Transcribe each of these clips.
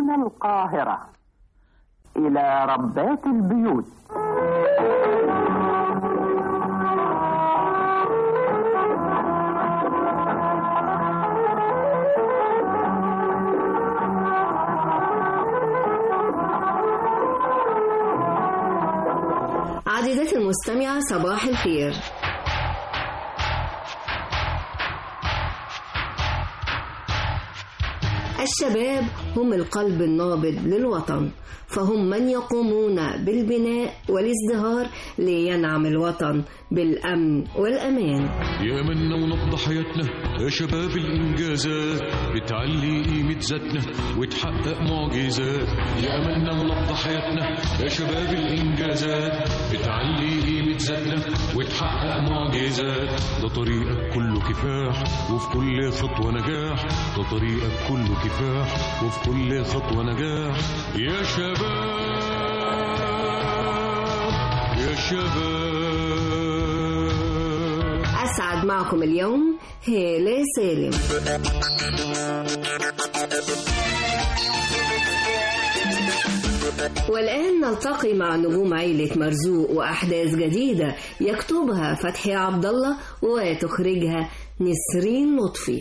من القاهرة إلى ربات البيوت عزيزتي المستمعة صباح الخير الشباب هم القلب النابض للوطن فهم من يقومون بالبناء والازدهار لينعم الوطن بالأمن والأمان يا منا ونبض حياتنا يا شباب الإنجازات بتعلي قيمة ذاتنا وتحقق معجزات يا منا ونبض حياتنا يا شباب الإنجازات بتعلي قيمة ذاتنا وتحقق معجزات ده طريقك كله كفاح وفي كل خطوة نجاح ده طريقك كله كفاح وفي كل خطوة نجاح يا شباب يا شباب أسعد معكم اليوم هالة سالم والآن نلتقي مع نجوم عيلة مرزوق وأحداث جديدة يكتبها فتحي عبد الله وتخرجها نسرين لطفي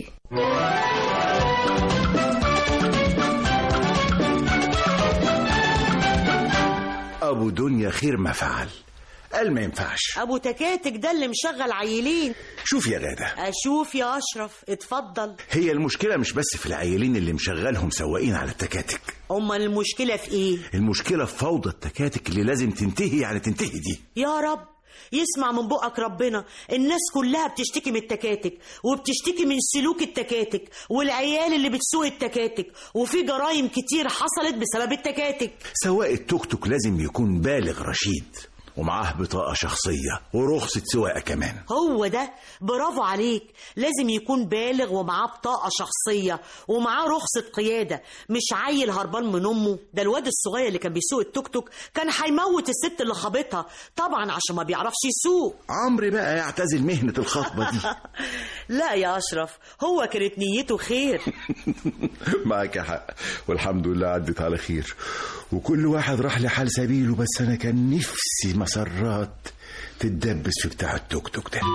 أبو دنيا خير ما فعل قال ما ينفعش ابو تكاتك ده اللي مشغل عيلين شوف يا غادة اشوف يا اشرف اتفضل هي المشكلة مش بس في العيلين اللي مشغلهم سواقين على التكاتك امال المشكله في ايه المشكلة في فوضى التكاتك اللي لازم تنتهي يعني تنتهي دي يا رب يسمع من بقك ربنا الناس كلها بتشتكي من التكاتك وبتشتكي من سلوك التكاتك والعيال اللي بتسوق التكاتك وفي جرائم كتير حصلت بسبب التكاتك سواق التوك توك لازم يكون بالغ رشيد ومعاه بطاقة شخصية ورخصة سواقة كمان هو ده برافو عليك لازم يكون بالغ ومعاه بطاقة شخصية ومعاه رخصة قيادة مش عيل هربان من أمه ده الواد الصغير اللي كان بيسوق التوك توك كان هيموت الست اللي خابطها طبعا عشان ما بيعرفش يسوق عمري بقى يعتزل مهنة الخطبة دي لا يا أشرف هو كانت نيته خير معك حق والحمد لله عدت على خير وكل واحد راح لحال سبيله بس أنا كان نفسي مسرات تتدبس في بتاع التوك توك ده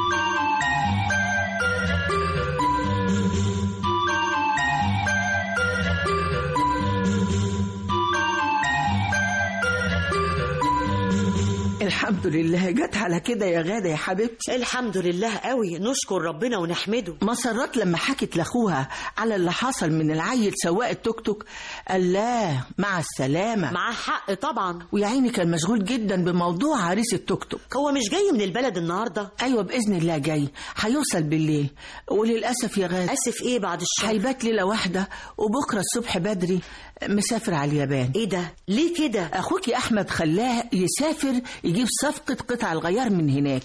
الحمد لله جت على كده يا غادة يا حبيبتي الحمد لله قوي نشكر ربنا ونحمده مسرات لما حكت لاخوها على اللي حصل من العيل سواق التوك توك قال لا مع السلامة معاه حق طبعا ويا عيني كان مشغول جدا بموضوع عريس التوك توك هو مش جاي من البلد النهارده ايوه باذن الله جاي هيوصل بالليل وللاسف يا غادة اسف ايه بعد الشر هيبات ليله واحده وبكره الصبح بدري مسافر على اليابان ايه ده ليه كده اخوك احمد خلاه يسافر يجيب صفقه قطع الغيار من هناك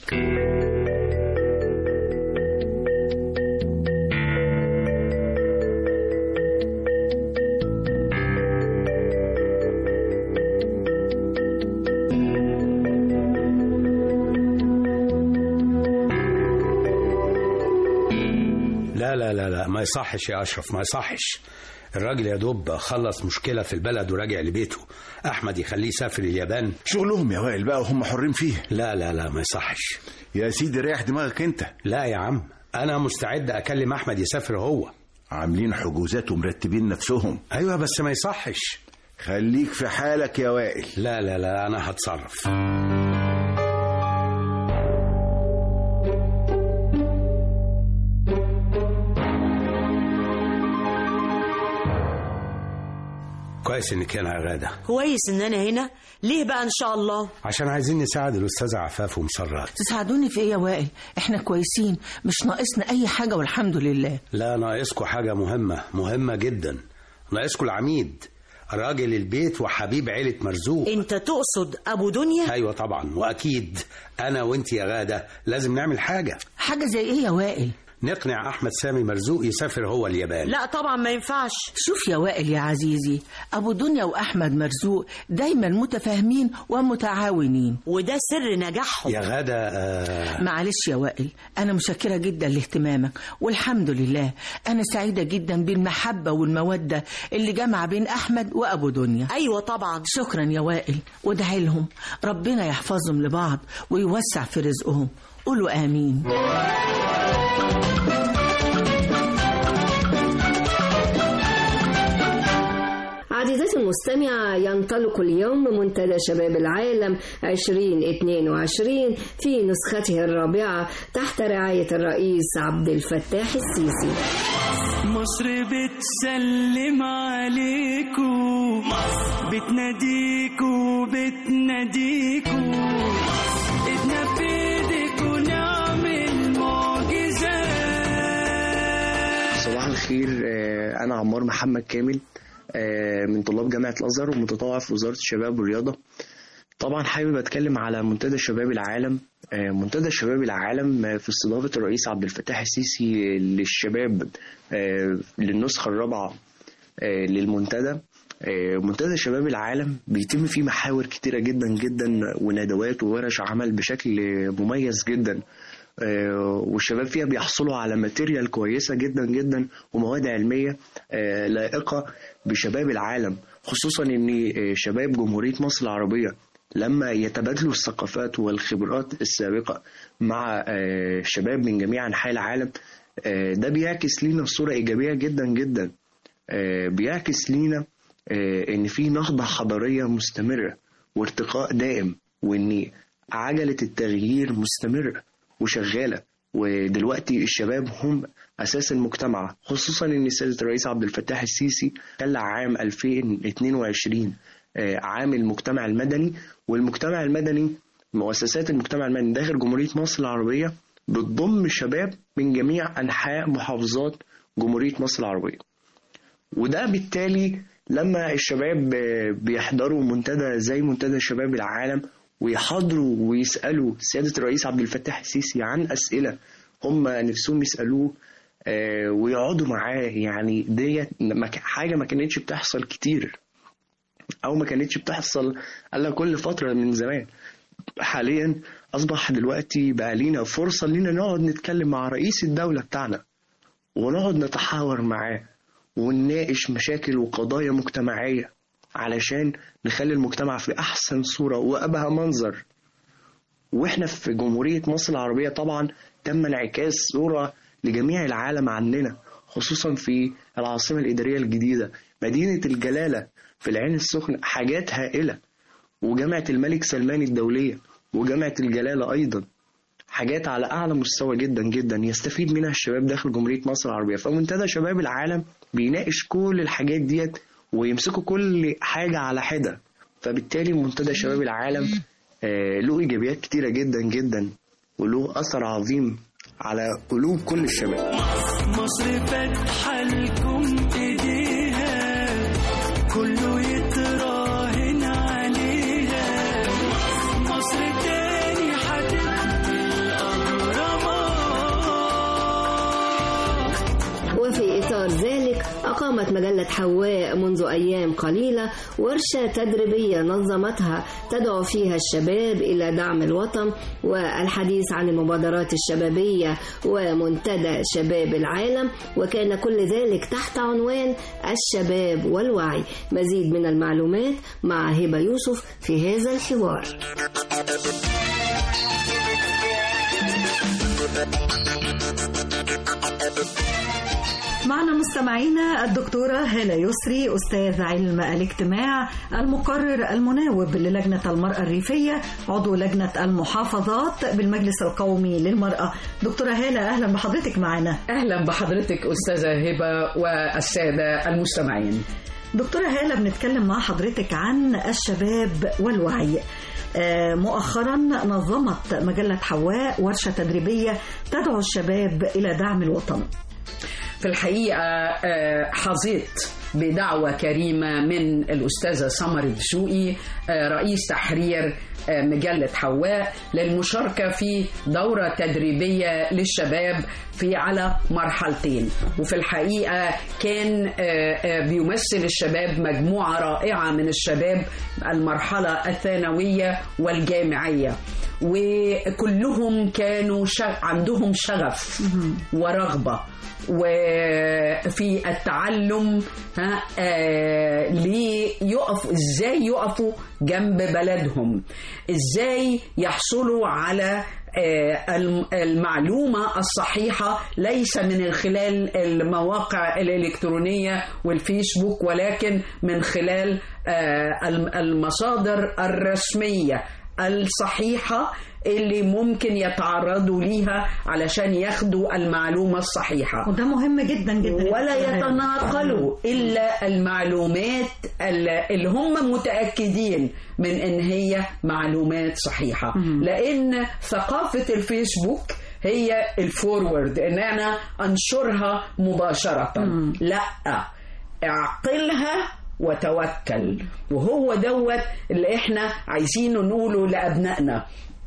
لا لا لا لا ما يصحش يا اشرف ما يصحش الراجل يا دوب خلص مشكله في البلد وراجع لبيته احمد يخليه يسافر اليابان شغلهم يا وائل بقى وهم حرين فيه لا لا لا ما يصحش يا سيدي ريح دماغك انت لا يا عم انا مستعد اكلم احمد يسافر هو عاملين حجوزات ومرتبين نفسهم ايوه بس ما يصحش خليك في حالك يا وائل لا لا لا انا هتصرف كويس انك هنا يا غاده كويس ان انا هنا ليه بقى ان شاء الله عشان عايزين نساعد الاستاذه عفاف ومسرات تساعدوني في ايه يا وائل احنا كويسين مش ناقصنا اي حاجه والحمد لله لا ناقصكم حاجه مهمه مهمه جدا ناقصكم العميد راجل البيت وحبيب عيلة مرزوق انت تقصد ابو دنيا ايوه طبعا واكيد انا وانت يا غاده لازم نعمل حاجه حاجه زي ايه يا وائل نقنع احمد سامي مرزوق يسافر هو اليابان لا طبعا ما ينفعش شوف يا وائل يا عزيزي أبو دنيا وأحمد مرزوق دايما متفاهمين ومتعاونين وده سر نجاحهم يا غدا آه معلش يا وائل أنا مشكرة جدا لاهتمامك والحمد لله أنا سعيدة جدا بالمحبة والمودة اللي جمع بين أحمد وأبو دنيا ايوه طبعا شكرا يا وائل وادعي لهم ربنا يحفظهم لبعض ويوسع في رزقهم قولوا آمين عزيزتي المستمعة ينطلق اليوم منتدى شباب العالم 2022 في نسخته الرابعة تحت رعاية الرئيس عبد الفتاح السيسي مصر بتسلم عليكو بتناديكو بتناديكو ايدنا في ايديكو نعمل معجزات صباح الخير آه، أنا عمار محمد كامل آه، من طلاب جامعة الأزهر ومتطوع في وزارة الشباب والرياضة طبعا حابب أتكلم على منتدى شباب العالم آه، منتدى شباب العالم آه، في استضافة الرئيس عبد الفتاح السيسي للشباب آه، للنسخة الرابعة آه، للمنتدى آه، منتدى شباب العالم بيتم فيه محاور كتيرة جدا جدا وندوات وورش عمل بشكل مميز جدا آه، والشباب فيها بيحصلوا على ماتيريال كويسة جدا جدا ومواد علمية آه، لائقة بشباب العالم خصوصا ان آه، شباب جمهورية مصر العربية لما يتبادلوا الثقافات والخبرات السابقة مع آه، شباب من جميع أنحاء العالم آه، ده بيعكس لينا صورة إيجابية جدا جدا آه، بيعكس لينا آه، إن في نهضة حضارية مستمرة وارتقاء دائم وإن عجلة التغيير مستمرة وشغالة ودلوقتي الشباب هم أساس المجتمع خصوصا إن سيادة الرئيس عبد الفتاح السيسي خلى عام 2022 آه، عام المجتمع المدني والمجتمع المدني مؤسسات المجتمع المدني داخل جمهورية مصر العربية بتضم شباب من جميع أنحاء محافظات جمهورية مصر العربية وده بالتالي لما الشباب آه، بيحضروا منتدى زي منتدى شباب العالم ويحضروا ويسألوا سيادة الرئيس عبد الفتاح السيسي عن أسئلة هم نفسهم يسألوه آه، ويقعدوا معاه يعني ديت ما ك- حاجة ما كانتش بتحصل كتير أو ما كانتش بتحصل إلا كل فترة من زمان حاليا أصبح دلوقتي بقى لينا فرصة لينا نقعد نتكلم مع رئيس الدولة بتاعنا ونقعد نتحاور معاه ونناقش مشاكل وقضايا مجتمعية علشان نخلي المجتمع في أحسن صورة وأبهى منظر وإحنا في جمهورية مصر العربية طبعا تم انعكاس صورة لجميع العالم عننا خصوصا في العاصمة الإدارية الجديدة مدينة الجلالة في العين السخنة حاجات هائلة وجامعة الملك سلمان الدولية وجامعة الجلالة أيضا حاجات على أعلى مستوى جدا جدا يستفيد منها الشباب داخل جمهورية مصر العربية فمنتدى شباب العالم بيناقش كل الحاجات ديت ويمسكوا كل حاجة على حدة فبالتالي منتدى شباب العالم آه، له إيجابيات كتيرة جدا جدا وله أثر عظيم على قلوب كل الشباب مصر فاتحة لكم ايديها كله يتراهن عليها مصر تاني هتبقى الأهرامات وفي إطار ذلك أقامت مجلة حواء منذ أيام قليلة ورشة تدريبية نظمتها تدعو فيها الشباب إلى دعم الوطن والحديث عن المبادرات الشبابية ومنتدى شباب العالم وكان كل ذلك تحت عنوان الشباب والوعي مزيد من المعلومات مع هبة يوسف في هذا الحوار معنا مستمعينا الدكتورة هالة يسري أستاذ علم الاجتماع المقرر المناوب للجنة المرأة الريفية عضو لجنة المحافظات بالمجلس القومي للمرأة دكتورة هالة أهلا بحضرتك معنا أهلا بحضرتك أستاذة هبة والسادة المستمعين دكتورة هالة بنتكلم مع حضرتك عن الشباب والوعي آه، مؤخرا نظمت مجلة حواء ورشة تدريبية تدعو الشباب إلى دعم الوطن في الحقيقة آه، حظيت بدعوة كريمة من الأستاذة سمر الدسوقي آه، رئيس تحرير آه، مجلة حواء للمشاركة في دورة تدريبية للشباب في على مرحلتين وفي الحقيقة كان آه، آه، بيمثل الشباب مجموعة رائعة من الشباب المرحلة الثانوية والجامعية وكلهم كانوا شغ... عندهم شغف ورغبة وفي التعلم ها آه ليقف ازاي يقفوا جنب بلدهم ازاي يحصلوا على آه، الم- المعلومة الصحيحة ليس من خلال المواقع الإلكترونية والفيسبوك ولكن من خلال آه، الم- المصادر الرسمية الصحيحة اللي ممكن يتعرضوا ليها علشان ياخدوا المعلومة الصحيحة وده مهم جدا جدا ولا يتناقلوا إلا المعلومات ال- اللي هم متأكدين من إن هي معلومات صحيحة لأن ثقافة الفيسبوك هي الفورورد إن أنا أنشرها مباشرة لا اعقلها وتوكل وهو دوت اللي احنا عايزينه نقوله لأبنائنا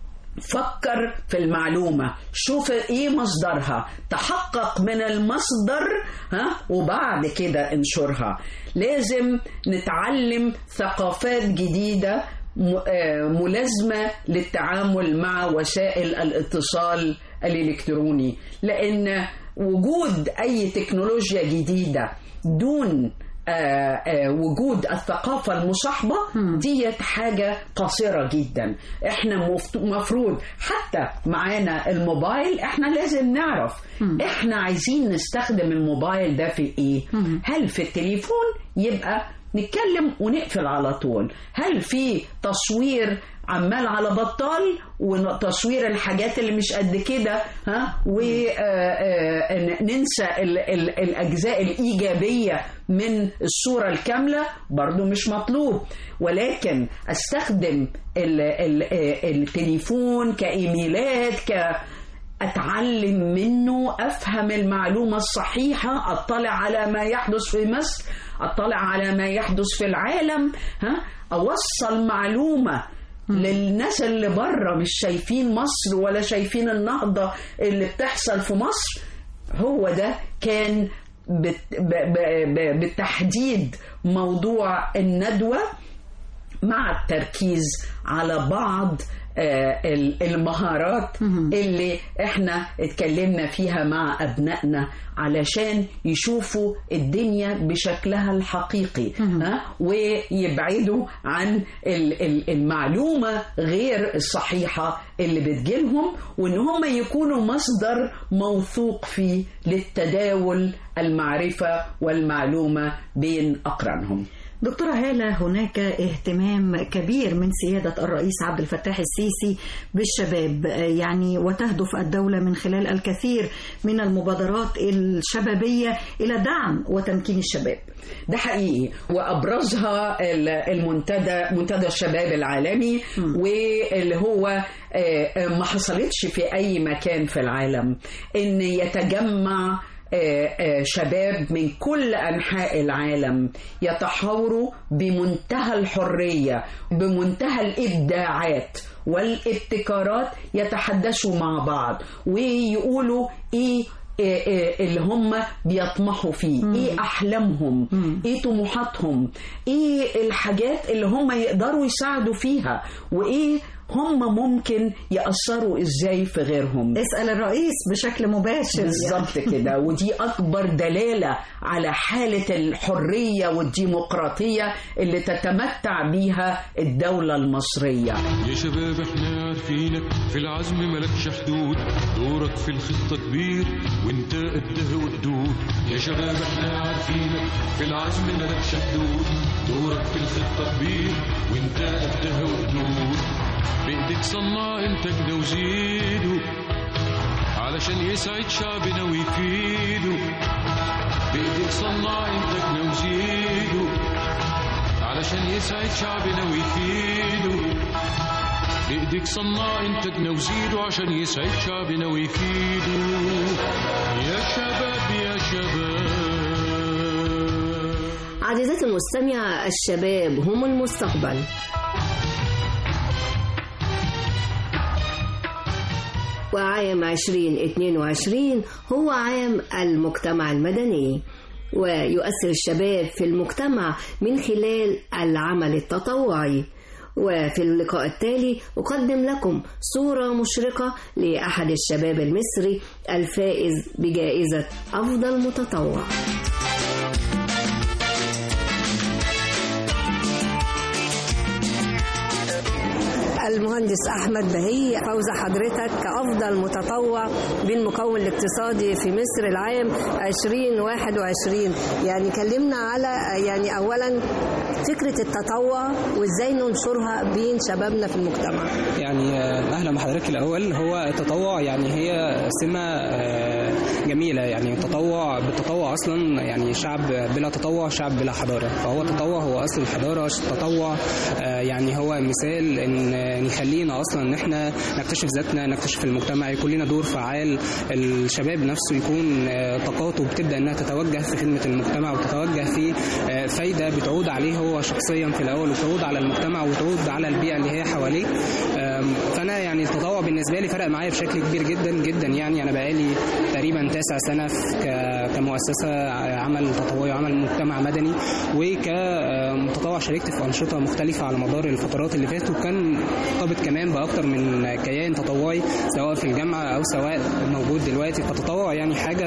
فكر في المعلومة شوف ايه مصدرها تحقق من المصدر ها وبعد كده انشرها لازم نتعلم ثقافات جديدة م- آه، ملازمة للتعامل مع وسائل الاتصال الإلكتروني لأن وجود أي تكنولوجيا جديدة دون آه، آه، وجود الثقافة المصاحبة ديت حاجة قصيرة جدا احنا مفت- مفروض حتى معانا الموبايل احنا لازم نعرف احنا عايزين نستخدم الموبايل ده في ايه هل في التليفون يبقى نتكلم ونقفل على طول هل في تصوير عمال على بطال وتصوير الحاجات اللي مش قد كده ها وننسى الاجزاء الايجابيه من الصوره الكامله برضو مش مطلوب ولكن استخدم ال- ال- التليفون كايميلات ك اتعلم منه افهم المعلومه الصحيحه اطلع على ما يحدث في مصر اطلع على ما يحدث في العالم ها اوصل معلومه للناس اللي بره مش شايفين مصر ولا شايفين النهضه اللي بتحصل في مصر هو ده كان بت- ب- ب- ب- بالتحديد موضوع الندوه مع التركيز على بعض آه، ال- المهارات اللي احنا اتكلمنا فيها مع ابنائنا علشان يشوفوا الدنيا بشكلها الحقيقي ها ويبعدوا عن ال- ال- المعلومة غير الصحيحة اللي بتجيلهم وان هم يكونوا مصدر موثوق فيه للتداول المعرفة والمعلومة بين أقرانهم دكتورة هالة هناك اهتمام كبير من سيادة الرئيس عبد الفتاح السيسي بالشباب يعني وتهدف الدولة من خلال الكثير من المبادرات الشبابية إلى دعم وتمكين الشباب ده حقيقي وابرزها ال- المنتدى منتدى الشباب العالمي واللي هو آه، آه، ما حصلتش في اي مكان في العالم ان يتجمع آه، آه، شباب من كل انحاء العالم يتحاوروا بمنتهى الحريه بمنتهى الابداعات والابتكارات يتحدثوا مع بعض ويقولوا ايه إيه إيه اللي هم بيطمحوا فيه ايه احلامهم ايه طموحاتهم ايه الحاجات اللي هم يقدروا يساعدوا فيها وايه هم ممكن يأثروا ازاي في غيرهم اسأل الرئيس بشكل مباشر بالظبط كده ودي اكبر دلاله على حاله الحريه والديمقراطيه اللي تتمتع بيها الدوله المصريه يا شباب احنا عارفينك في العزم ملكش حدود دورك في الخطة كبير وانت قدها وقدود يا شباب احنا عارفينك في العزم ملكش حدود دورك في الخطة كبير وانت قدها وقدود بايدك صنع انتاجنا وزيده علشان يسعد شعبنا ويفيده بايدك صنع انتاجنا وزيده علشان يسعد شعبنا ويفيده بايديك صنع انتاجنا وزيده عشان يسعد شعبنا ويفيده يا شباب يا شباب عزيزتي المستمعة الشباب هم المستقبل وعام 2022 هو عام المجتمع المدني ويؤثر الشباب في المجتمع من خلال العمل التطوعي وفي اللقاء التالي أقدم لكم صورة مشرقة لأحد الشباب المصري الفائز بجائزة أفضل متطوع المهندس احمد بهي فوز حضرتك كافضل متطوع بالمكون الاقتصادي في مصر العام 2021 يعني كلمنا على يعني اولا فكره التطوع وازاي ننشرها بين شبابنا في المجتمع يعني آه، اهلا بحضرتك الاول هو التطوع يعني هي سمه آه، جميله يعني التطوع بالتطوع اصلا يعني شعب بلا تطوع شعب بلا حضاره فهو التطوع هو اصل الحضاره التطوع آه، يعني هو مثال ان ان يخلينا اصلا ان احنا نكتشف ذاتنا نكتشف المجتمع يكون لنا دور فعال الشباب نفسه يكون آه، طاقاته بتبدا انها تتوجه في خدمه المجتمع وتتوجه في آه، فايده بتعود عليه هو شخصيا في الاول وتعود على المجتمع وتعود على البيئه اللي هي حواليه آم، فانا يعني التطوع بالنسبه لي فرق معايا بشكل كبير جدا جدا يعني انا بقالي تقريبا تاسع سنه في ك- كمؤسسه عمل تطوعي وعمل مجتمع مدني وكمتطوع شاركت في انشطه مختلفه على مدار الفترات اللي فاتت وكان مرتبط كمان باكتر من كيان تطوعي سواء في الجامعه او سواء موجود دلوقتي فالتطوع يعني حاجه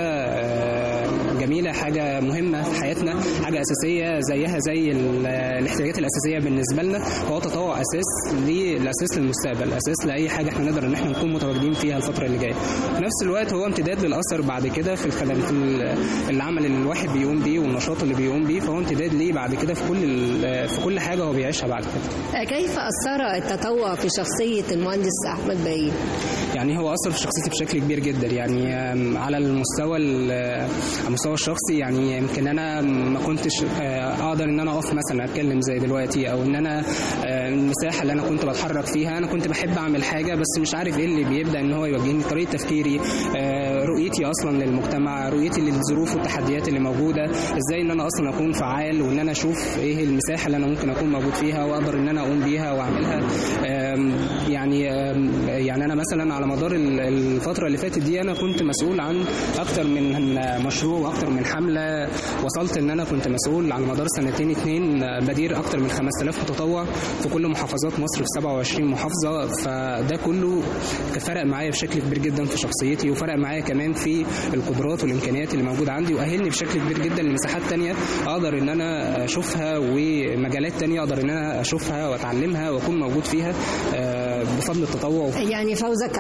آه، جميله حاجه مهمه في حياتنا حاجه اساسيه زيها زي ال- الاحتياجات الاساسيه بالنسبه لنا فهو التطوع اساس للاساس للمستقبل اساس لاي حاجه احنا نقدر ان احنا نكون متواجدين فيها الفتره اللي جايه في نفس الوقت هو امتداد للاثر بعد كده في الخدم في ال- العمل اللي الواحد بيقوم بيه والنشاط اللي بيقوم بيه فهو امتداد ليه بعد كده في كل ال- في كل حاجه هو بيعيشها بعد كده كيف اثر التطوع في شخصيه المهندس احمد بهي يعني هو اثر في شخصيتي بشكل كبير جدا يعني آم، على المستوى ال- على المستوى الشخصي يعني يمكن انا ما كنتش آه، اقدر ان انا اقف مثلا اتكلم زي دلوقتي او ان انا آه، المساحه اللي انا كنت بتحرك فيها انا كنت بحب اعمل حاجه بس مش عارف ايه اللي بيبدا ان هو يوجهني طريقه تفكيري آه، رؤيتي اصلا للمجتمع رؤيتي للظروف والتحديات اللي موجوده ازاي ان انا اصلا اكون فعال وان انا اشوف ايه المساحه اللي انا ممكن اكون موجود فيها واقدر ان انا اقوم بيها واعملها آم، يعني آم، يعني انا مثلا على مدار ال- الفتره اللي فاتت دي انا كنت مسؤول عن اكتر من مشروع واكتر من حمله وصلت ان انا كنت مسؤول على مدار سنتين اتنين بدير اكتر من 5000 متطوع في كل محافظات مصر في 27 محافظه فده كله فرق معايا بشكل كبير جدا في شخصيتي وفرق معايا كمان في القدرات والامكانيات اللي موجوده عندي واهلني بشكل كبير جدا لمساحات تانية اقدر ان انا اشوفها ومجالات تانية اقدر ان انا اشوفها واتعلمها واكون موجود فيها آه، بفضل التطوع يعني فوزك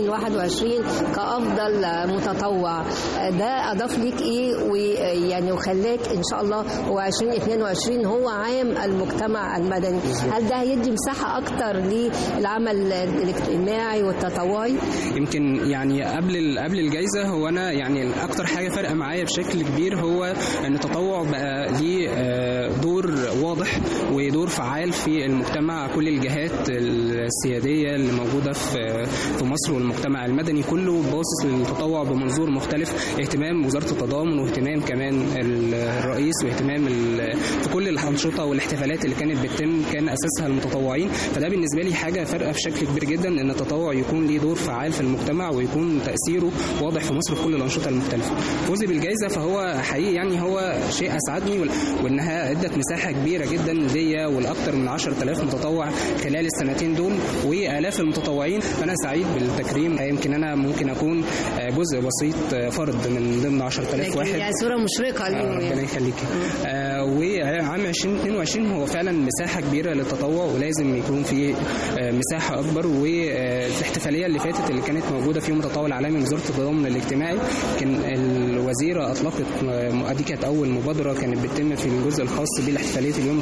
2021 كافضل متطوع ده اضاف ليك ايه ويعني وخلاك ان شاء الله هو 2022 هو عام المجتمع المدني هل ده هيدي مساحه اكتر للعمل الاجتماعي والتطوعي يمكن يعني قبل ال- قبل الجائزه هو انا يعني اكتر حاجه فارقه معايا بشكل كبير هو ان التطوع بقى ليه آه، دور واضح ودور فعال في المجتمع كل الجهات السياديه اللي موجوده في في مصر والمجتمع المدني كله باصص للتطوع بمنظور مختلف اهتمام وزاره التضامن واهتمام كمان ال- الرئيس واهتمام ال- في كل الانشطه والاحتفالات اللي كانت بتتم كان اساسها المتطوعين فده بالنسبه لي حاجه فارقه بشكل كبير جدا ان التطوع يكون ليه دور فعال في المجتمع ويكون تاثيره واضح في مصر في كل الانشطه المختلفه فوزي بالجائزه فهو حقيقي يعني هو شيء اسعدني وال- وانها ادت مساحه كبيره جدا ليا ولاكثر من 10000 متطوع خلال السنتين دول والاف المتطوعين فانا سعيد بالتكريم يمكن انا ممكن اكون آه، جزء بسيط آه، فرد من ضمن 10000 لكن واحد يعني صوره مشرقه آه، ليهم ربنا يعني. يخليك آه وعام 2022 هو فعلا مساحه كبيره للتطوع ولازم يكون في آه مساحه اكبر والاحتفاليه اللي فاتت اللي كانت موجوده في يوم التطوع العالمي من وزاره التضامن الاجتماعي كان الوزيره اطلقت آه، دي كانت اول مبادره كانت بتتم في الجزء الخاص بالاحتفاليه اليوم التطوعي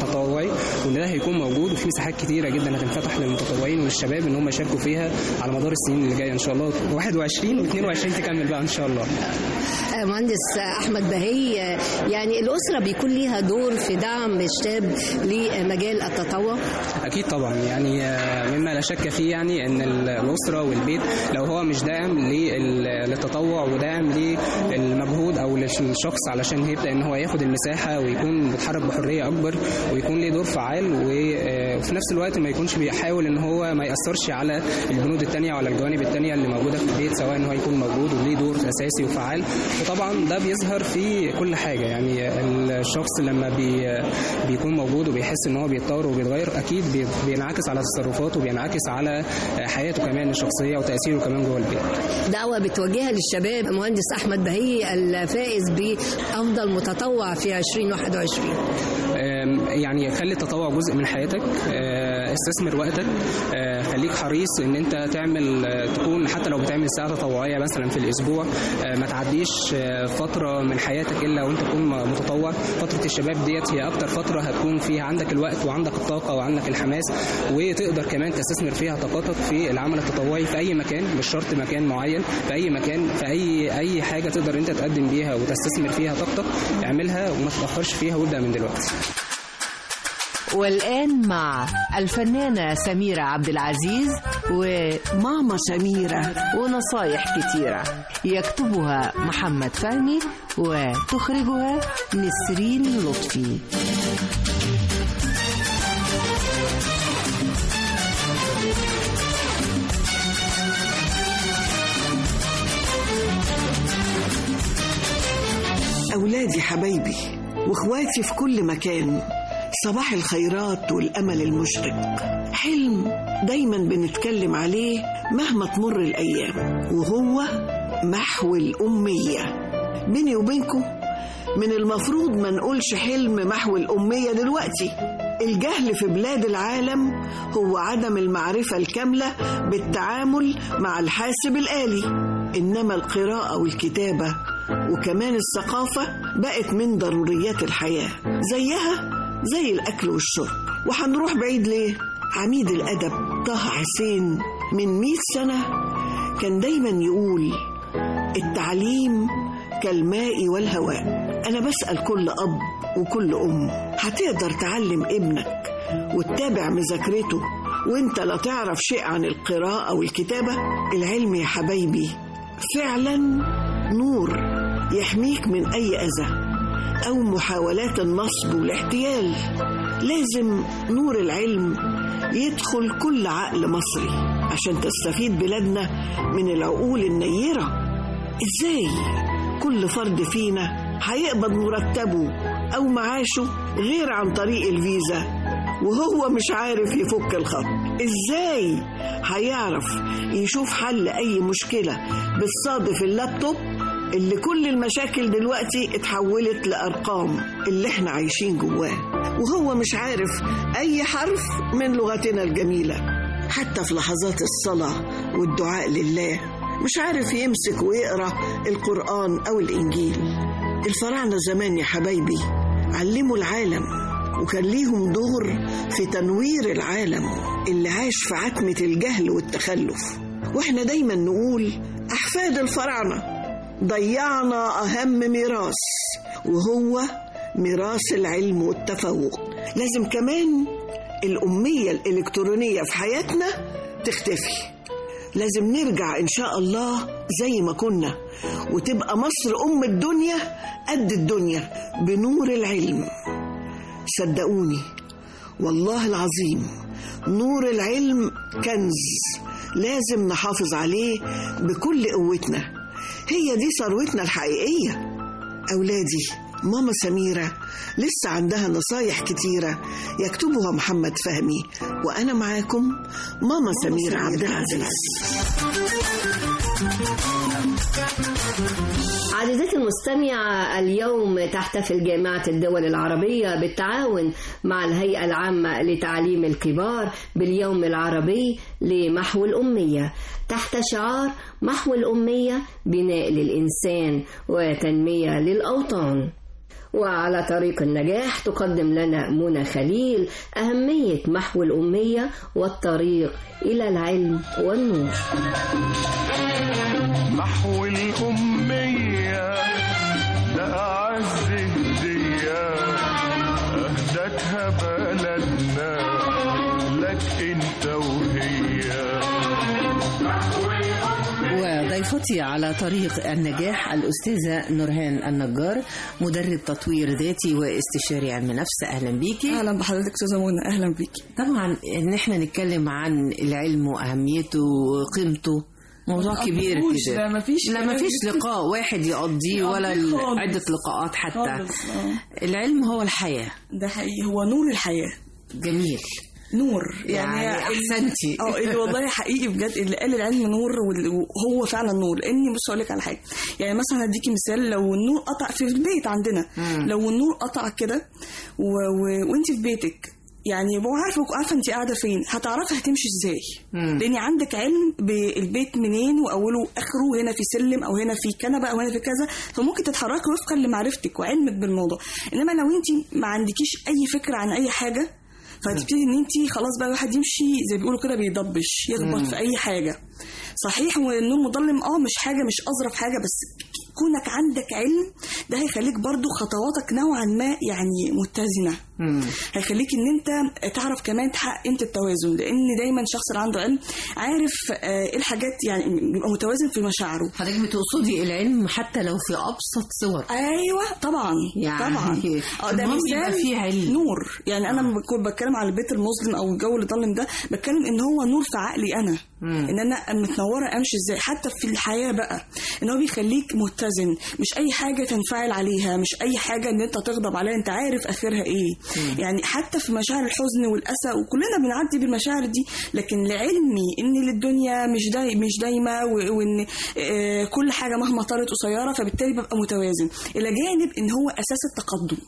ازاي وان ده هيكون موجود وفي مساحات كتيره جدا هتنفتح للمتطوعين وللشباب ان هم يشاركوا فيها على مدار السنين اللي جايه ان شاء الله 21 و22 تكمل بقى ان شاء الله آه، مهندس احمد بهي آه، يعني الاسره بيكون ليها دور في دعم الشاب لمجال التطوع اكيد طبعا يعني آه، مما لا شك فيه يعني ان ال- الاسره والبيت لو هو مش داعم لل- للتطوع وداعم للمجهود او للشخص علشان يبدا ان هو ياخد المساحه ويكون بيتحرك بحريه اكبر ويكون ليه دور فعال و- آه، وفي نفس الوقت ما يكونش بيحاول ان هو ما ياثرش على البنود التانية وعلى الجوانب التانية اللي موجوده في البيت سواء ان هو يكون موجود وليه دور اساسي وفعال وطبعا ده بيظهر في كل حاجه يعني الشخص لما بي بيكون موجود وبيحس ان هو بيتطور وبيتغير اكيد بي- بينعكس على تصرفاته وبينعكس على حياته كمان الشخصيه وتاثيره كمان جوه البيت دعوة بتوجهها للشباب مهندس أحمد بهي الفائز بأفضل متطوع في 2021 آم، يعني خلي التطوع جزء من حياتك آه، استثمر وقتك آه، خليك حريص ان انت تعمل آه، تكون حتى لو بتعمل ساعه تطوعيه مثلا في الاسبوع آه، ما تعديش آه، فتره من حياتك الا وانت تكون متطوع فتره الشباب ديت هي اكتر فتره هتكون فيها عندك الوقت وعندك الطاقه وعندك الحماس وتقدر كمان تستثمر فيها طاقتك في العمل التطوعي في اي مكان مش شرط مكان معين في اي مكان في اي اي حاجه تقدر انت تقدم بيها وتستثمر فيها طاقتك اعملها وما تتاخرش فيها وابدا من دلوقتي والآن مع الفنانة سميرة عبد العزيز وماما سميرة ونصايح كتيرة يكتبها محمد فهمي وتخرجها نسرين لطفي أولادي حبايبي وإخواتي في كل مكان صباح الخيرات والأمل المشرق حلم دايما بنتكلم عليه مهما تمر الأيام وهو محو الأمية بيني وبينكم من المفروض ما نقولش حلم محو الأمية دلوقتي الجهل في بلاد العالم هو عدم المعرفة الكاملة بالتعامل مع الحاسب الآلي إنما القراءة والكتابة وكمان الثقافة بقت من ضروريات الحياة زيها زي الأكل والشرب وهنروح بعيد ليه؟ عميد الأدب طه حسين من مئة سنة كان دايما يقول التعليم كالماء والهواء أنا بسأل كل أب وكل أم هتقدر تعلم ابنك وتتابع مذاكرته وانت لا تعرف شيء عن القراءة والكتابة العلم يا حبايبي فعلا نور يحميك من أي أذى أو محاولات النصب والاحتيال لازم نور العلم يدخل كل عقل مصري عشان تستفيد بلادنا من العقول النيرة إزاي كل فرد فينا هيقبض مرتبه أو معاشه غير عن طريق الفيزا وهو مش عارف يفك الخط إزاي هيعرف يشوف حل أي مشكلة بتصادف اللابتوب اللي كل المشاكل دلوقتي اتحولت لأرقام اللي احنا عايشين جواه وهو مش عارف أي حرف من لغتنا الجميلة حتى في لحظات الصلاة والدعاء لله مش عارف يمسك ويقرأ القرآن أو الإنجيل الفراعنة زمان يا حبايبي علموا العالم وكان ليهم دور في تنوير العالم اللي عاش في عتمة الجهل والتخلف واحنا دايما نقول أحفاد الفراعنة ضيعنا أهم ميراث وهو ميراث العلم والتفوق لازم كمان الأمية الإلكترونية في حياتنا تختفي لازم نرجع إن شاء الله زي ما كنا وتبقى مصر أم الدنيا قد الدنيا بنور العلم صدقوني والله العظيم نور العلم كنز لازم نحافظ عليه بكل قوتنا هي دي ثروتنا الحقيقية أولادي ماما سميرة لسه عندها نصايح كتيرة يكتبها محمد فهمي وأنا معاكم ماما سميرة عبد العزيز عزيزتي المستمعة اليوم تحتفل جامعة الدول العربية بالتعاون مع الهيئة العامة لتعليم الكبار باليوم العربي لمحو الأمية تحت شعار محو الأمية بناء للإنسان وتنمية للأوطان وعلى طريق النجاح تقدم لنا منى خليل أهمية محو الأمية والطريق إلى العلم والنور محو الأمية ده أعز هدية أهدتها بلدنا لك أنت وهي وضيفتي على طريق النجاح الأستاذة نورهان النجار مدرب تطوير ذاتي واستشاري علم نفس أهلا بيكي أهلا بحضرتك أستاذة منى أهلا بيكي طبعا إن احنا نتكلم عن العلم وأهميته وقيمته موضوع ما كبير تقولوش كده ده، مفيش لا مفيش لقاء واحد يقضيه ولا يقضيه خالص. عدة لقاءات حتى خالص، آه. العلم هو الحياة ده حقيقي هو نور الحياة جميل نور يعني, يعني أحسنتي. اه اللي والله حقيقي بجد اللي قال العلم نور وال- وهو فعلا نور لاني بص اقول لك على حاجه يعني مثلا هديكي مثال لو النور قطع في البيت عندنا مم. لو النور قطع كده و... و... وانت في بيتك يعني هو عارفه عارفه انت قاعده فين هتعرفي هتمشي ازاي مم. لان عندك علم بالبيت منين واوله واخره هنا في سلم او هنا في كنبه او هنا في كذا فممكن تتحركي وفقا لمعرفتك وعلمك بالموضوع انما لو انت ما عندكيش اي فكره عن اي حاجه فهتبتدي ان انت خلاص بقى الواحد يمشي زي بيقولوا كده بيضبش يخبط مم. في اي حاجه صحيح والنور مظلم اه مش حاجه مش اظرف حاجه بس كونك عندك علم ده هيخليك برضو خطواتك نوعا ما يعني متزنه هيخليك ان انت تعرف كمان تحقق انت التوازن لان دايما الشخص اللي عنده علم عارف آه، ايه الحاجات يعني بيبقى متوازن في مشاعره حضرتك بتقصدي العلم حتى لو في ابسط صور ايوه طبعا يعني طبعا اه ده المهم مثال يبقى فيه علم. نور يعني انا لما بكون بتكلم على البيت المظلم او الجو اللي ضلم ده بتكلم ان هو نور في عقلي انا مم. ان انا متنوره امشي ازاي حتى في الحياه بقى ان هو بيخليك متزن مش اي حاجه تنفعل عليها مش اي حاجه ان انت تغضب عليها انت عارف اخرها ايه مم. يعني حتى في مشاعر الحزن والاسى وكلنا بنعدي بالمشاعر دي لكن لعلمي ان الدنيا مش داي مش دايمه و- وان آه، كل حاجه مهما طالت قصيره فبالتالي ببقى متوازن الى جانب ان هو اساس التقدم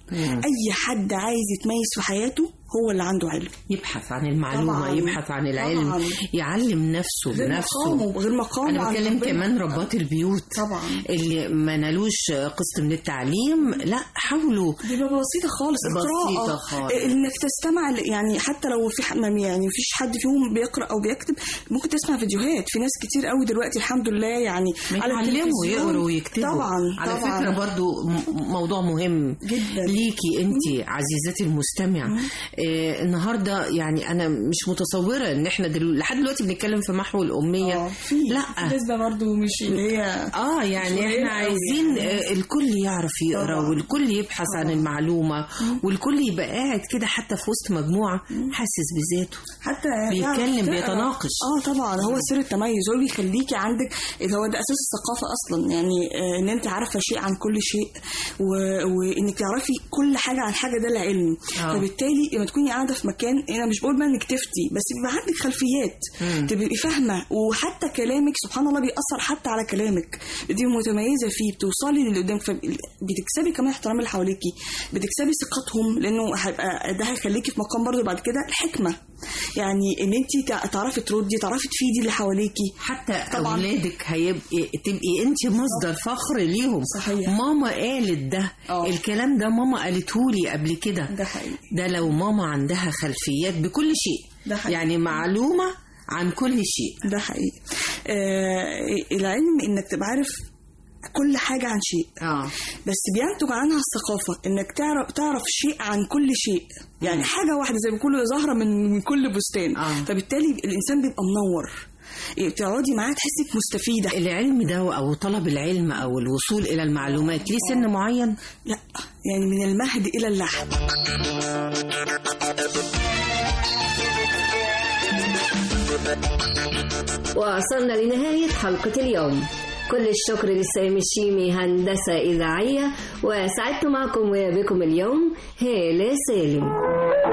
اي حد عايز يتميز في حياته هو اللي عنده علم يبحث عن المعلومة طبعاً. يبحث عن العلم طبعاً. يعلم نفسه غير بنفسه مقامه غير مقامه أنا عند بتكلم ربنا. كمان ربات البيوت طبعا اللي ما نالوش قسط من التعليم لا حاولوا دي بقى بسيطة خالص بسيطة القراءة خالص. انك تستمع ل- يعني حتى لو في ح- ما- يعني مفيش حد فيهم بيقرا او بيكتب ممكن تسمع فيديوهات في ناس كتير قوي دلوقتي الحمد لله يعني يتعلموا التلفزيون. يقروا ويكتبوا طبعا على طبعا فكرة برضو م- موضوع مهم جدا ليكي انت عزيزتي المستمع آه النهاردة يعني أنا مش متصورة إن إحنا دل... لحد دلوقتي بنتكلم في محو الأمية لا لسه برضو مش اللي هي اه يعني مش احنا قليلة أوي عايزين يعني. آه، الكل يعرف يقرا طبعاً. والكل يبحث عن المعلومه والكل يبقى قاعد كده حتى في وسط مجموعه حاسس بذاته حتى بيتكلم يعرف تقرا. بيتناقش اه طبعا هو سر التميز هو بيخليكي عندك اللي هو ده اساس الثقافه اصلا يعني آه ان انت عارفه شيء عن كل شيء و... وانك تعرفي كل حاجه عن حاجه ده العلم آه. فبالتالي لما تكوني قاعده في مكان انا مش بقول بقى انك تفتي بس بيبقى عندك خلفيات مم. تبقي فاهمه وحتى كلامك سبحان الله بيأثر حتى على كلامك دي متميزه فيه بتوصلي للي قدامك فبتكسبي كمان احترام اللي حواليكي بتكسبي ثقتهم لانه هيبقى ده هيخليكي في مقام برضه بعد كده الحكمه يعني ان انت تع- تعرفي تردي تعرفي تفيدي اللي حواليكي حتى طبعاً. اولادك هيبقى تبقي انت مصدر فخر ليهم صحيح. ماما قالت ده آه. الكلام ده ماما قالته لي قبل كده ده حقيقي ده لو ماما عندها خلفيات بكل شيء ده حقيقي. يعني معلومه عن كل شيء ده حقيقي آه العلم انك تبقى عارف كل حاجة عن شيء اه بس بينتج عنها الثقافة انك تعرف تعرف شيء عن كل شيء يعني حاجة واحدة زي ما بيقولوا زهرة من من كل بستان آه. فبالتالي الانسان بيبقى منور إيه، تقعدي معاه تحسك مستفيدة العلم ده او طلب العلم او الوصول الى المعلومات ليه سن معين لا يعني من المهد الى اللحد وصلنا لنهاية حلقة اليوم كل الشكر لسامي الشيمي هندسة إذاعية وسعدت معكم وبكم اليوم هالة سالم